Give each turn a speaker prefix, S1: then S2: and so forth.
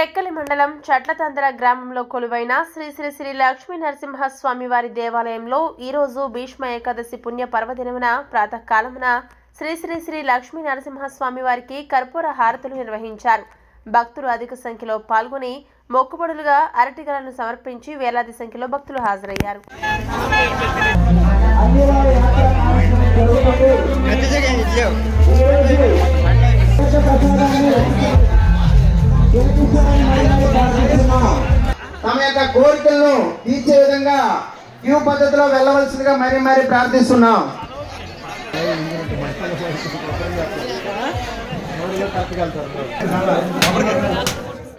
S1: టెక్కలి మండలం చట్లతందర గ్రామంలో కొలువైన శ్రీ శ్రీ శ్రీ లక్ష్మీ నరసింహస్వామి వారి దేవాలయంలో ఈరోజు భీష్మ ఏకాదశి పుణ్య పర్వదినమున ప్రాతకాలమున శ్రీ శ్రీ శ్రీ లక్ష్మీ నరసింహస్వామి వారికి కర్పూర హారతులు నిర్వహించారు భక్తులు అధిక సంఖ్యలో పాల్గొని మొక్కుబడులుగా అరటిగలను సమర్పించి వేలాది సంఖ్యలో భక్తులు హాజరయ్యారు
S2: తమ యొక్క కోరికలను తీర్చే విధంగా క్యూ పద్ధతిలో వెళ్ళవలసిందిగా మరీ మరీ ప్రార్థిస్తున్నాం